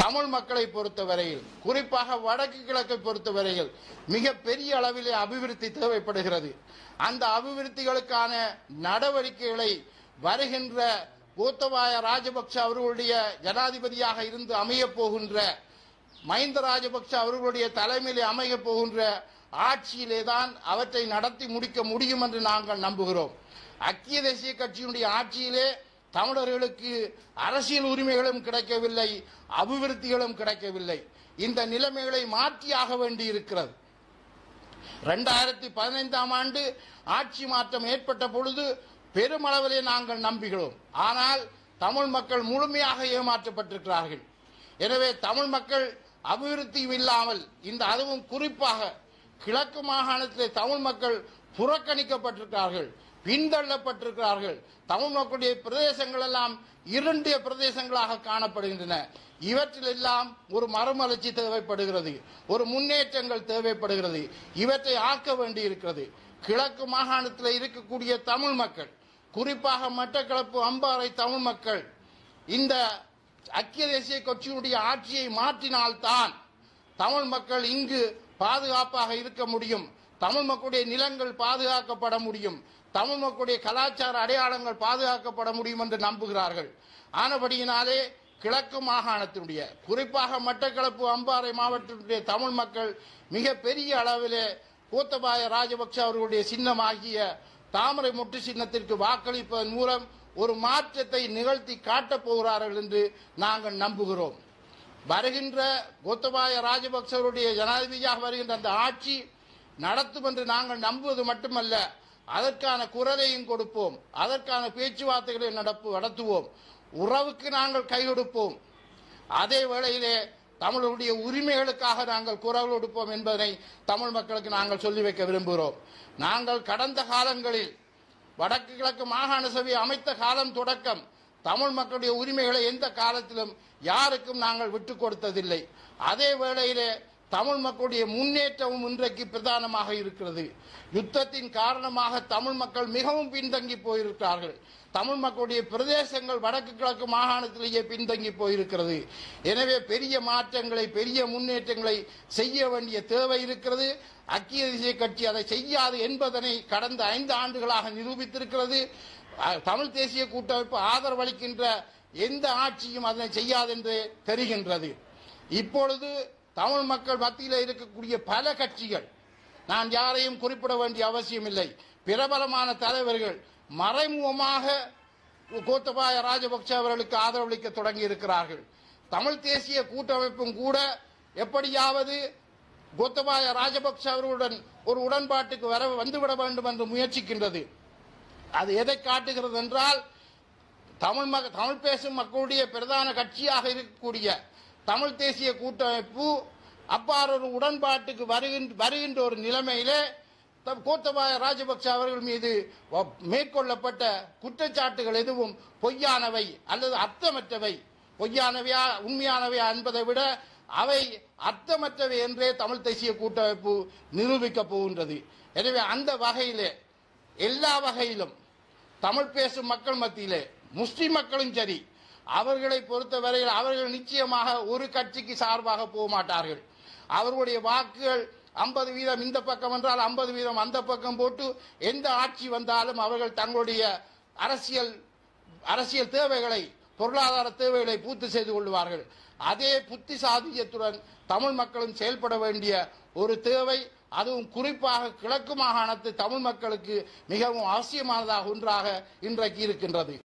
தமிழ் மக்களை பொறுத்தவரையில் குறிப்பாக வடக்கு கிழக்கை பொறுத்தவரையில் மிக பெரிய அளவிலே அபிவிருத்தி தேவைப்படுகிறது அந்த அபிவிருத்திகளுக்கான நடவடிக்கைகளை வருகின்ற கோத்தபாய ராஜபக்ஷ அவர்களுடைய ஜனாதிபதியாக இருந்து அமையப் போகின்ற மஹிந்த ராஜபக்ஷ அவர்களுடைய தலைமையிலே அமையப் போகின்ற ஆட்சியிலே தான் அவற்றை நடத்தி முடிக்க முடியும் என்று நாங்கள் நம்புகிறோம் ஐக்கிய தேசிய கட்சியினுடைய ஆட்சியிலே தமிழர்களுக்கு அரசியல் உரிமைகளும் கிடைக்கவில்லை அபிவிருத்திகளும் கிடைக்கவில்லை இந்த நிலைமைகளை மாற்றியாக வேண்டி இருக்கிறது ரெண்டாயிரத்தி பதினைந்தாம் ஆண்டு ஆட்சி மாற்றம் ஏற்பட்ட பொழுது பெருமளவிலே நாங்கள் நம்புகிறோம் ஆனால் தமிழ் மக்கள் முழுமையாக ஏமாற்றப்பட்டிருக்கிறார்கள் எனவே தமிழ் மக்கள் அபிவிருத்தி இல்லாமல் இந்த அதுவும் குறிப்பாக கிழக்கு மாகாணத்திலே தமிழ் மக்கள் புறக்கணிக்கப்பட்டிருக்கிறார்கள் பின்தள்ளப்பட்டிருக்கிறார்கள் தமிழ் மக்களுடைய பிரதேசங்கள் எல்லாம் இருண்டிய பிரதேசங்களாக காணப்படுகின்றன இவற்றிலெல்லாம் ஒரு மறுமலர்ச்சி தேவைப்படுகிறது ஒரு முன்னேற்றங்கள் தேவைப்படுகிறது இவற்றை ஆக்க வேண்டி இருக்கிறது கிழக்கு மாகாணத்தில் இருக்கக்கூடிய தமிழ் மக்கள் குறிப்பாக மட்டக்களப்பு அம்பாறை தமிழ் மக்கள் இந்த ஐக்கிய தேசிய கட்சியினுடைய ஆட்சியை மாற்றினால்தான் தமிழ் மக்கள் இங்கு பாதுகாப்பாக இருக்க முடியும் தமிழ் மக்களுடைய நிலங்கள் பாதுகாக்கப்பட முடியும் தமிழ் மக்களுடைய கலாச்சார அடையாளங்கள் பாதுகாக்கப்பட முடியும் என்று நம்புகிறார்கள் ஆனபடியினாலே கிழக்கு மாகாணத்தினுடைய குறிப்பாக மட்டக்களப்பு அம்பாறை மாவட்டத்தினுடைய தமிழ் மக்கள் மிக பெரிய அளவிலே கோத்தபாய ராஜபக்ஷ அவர்களுடைய சின்னமாகிய தாமரை முட்டு சின்னத்திற்கு வாக்களிப்பதன் மூலம் ஒரு மாற்றத்தை நிகழ்த்தி காட்டப் போகிறார்கள் என்று நாங்கள் நம்புகிறோம் வருகின்ற கோத்தபாய ராஜபக்சவருடைய ஜனாதிபதியாக வருகின்ற அந்த ஆட்சி நடத்தும் என்று நாங்கள் நம்புவது மட்டுமல்ல அதற்கான குரலையும் கொடுப்போம் அதற்கான பேச்சுவார்த்தைகளை நடப்பு நடத்துவோம் உறவுக்கு நாங்கள் கை கொடுப்போம் அதே வேளையிலே தமிழருடைய உரிமைகளுக்காக நாங்கள் குரல் கொடுப்போம் என்பதனை தமிழ் மக்களுக்கு நாங்கள் சொல்லி வைக்க விரும்புகிறோம் நாங்கள் கடந்த காலங்களில் வடக்கு கிழக்கு மாகாண சபை அமைத்த காலம் தொடக்கம் தமிழ் மக்களுடைய உரிமைகளை எந்த காலத்திலும் யாருக்கும் நாங்கள் விட்டுக் கொடுத்ததில்லை அதே வேளையிலே தமிழ் மக்களுடைய முன்னேற்றமும் இன்றைக்கு பிரதானமாக இருக்கிறது யுத்தத்தின் காரணமாக தமிழ் மக்கள் மிகவும் பின்தங்கி போயிருக்கிறார்கள் தமிழ் மக்களுடைய பிரதேசங்கள் வடக்கு கிழக்கு மாகாணத்திலேயே பின்தங்கி போயிருக்கிறது எனவே பெரிய மாற்றங்களை பெரிய முன்னேற்றங்களை செய்ய வேண்டிய தேவை இருக்கிறது ஐக்கிய தேசிய கட்சி அதை செய்யாது என்பதனை கடந்த ஐந்து ஆண்டுகளாக நிரூபித்திருக்கிறது அஹ், தமிழ் தேசிய கூட்டமைப்பு ஆதரவளிக்கின்ற எந்த ஆட்சியும் அதனை செய்யாது என்று தெரிகின்றது இப்பொழுது தமிழ் மக்கள் மத்தியில் இருக்கக்கூடிய பல கட்சிகள் நான் யாரையும் குறிப்பிட வேண்டிய அவசியம் இல்லை பிரபலமான தலைவர்கள் மறைமுகமாக கோத்தபாய ராஜபக்ஷ அவர்களுக்கு ஆதரவளிக்க தொடங்கி இருக்கிறார்கள் தமிழ் தேசிய கூட்டமைப்பும் கூட எப்படியாவது கோத்தபாய ராஜபக்ஷ அவர்களுடன் ஒரு உடன்பாட்டுக்கு வர வந்துவிட வேண்டும் என்று முயற்சிக்கின்றது அது எதை காட்டுகிறது என்றால் தமிழ் மக தமிழ் பேசும் மக்களுடைய பிரதான கட்சியாக இருக்கக்கூடிய தமிழ் தேசிய கூட்டமைப்பு அவ்வாறு ஒரு உடன்பாட்டுக்கு வருகின்ற வருகின்ற ஒரு நிலைமையிலே தம் கோத்தபாய ராஜபக்ஷ அவர்கள் மீது வ- மேற்கொள்ளப்பட்ட குற்றச்சாட்டுகள் எதுவும் பொய்யானவை அல்லது அர்த்தமற்றவை பொய்யானவையா உண்மையானவையா என்பதை விட அவை அர்த்தமற்றவை என்றே தமிழ் தேசிய கூட்டமைப்பு நிரூபிக்கப் போகின்றது எனவே அந்த வகையிலே எல்லா வகையிலும் தமிழ் பேசும் மக்கள் மத்தியிலே முஸ்லிம் மக்களும் சரி அவர்களை பொறுத்தவரையில் அவர்கள் நிச்சயமாக ஒரு கட்சிக்கு சார்பாக போக மாட்டார்கள் அவர்களுடைய வாக்குகள் ஐம்பது வீதம் இந்த பக்கம் என்றால் ஐம்பது வீதம் அந்த பக்கம் போட்டு எந்த ஆட்சி வந்தாலும் அவர்கள் தங்களுடைய அரசியல் அரசியல் தேவைகளை பொருளாதார தேவைகளை பூர்த்தி செய்து கொள்வார்கள் அதே புத்தி சாதியத்துடன் தமிழ் மக்களும் செயல்பட வேண்டிய ஒரு தேவை அதுவும் குறிப்பாக கிழக்கு மாகாணத்து தமிழ் மக்களுக்கு மிகவும் அவசியமானதாக ஒன்றாக இன்றைக்கு இருக்கின்றது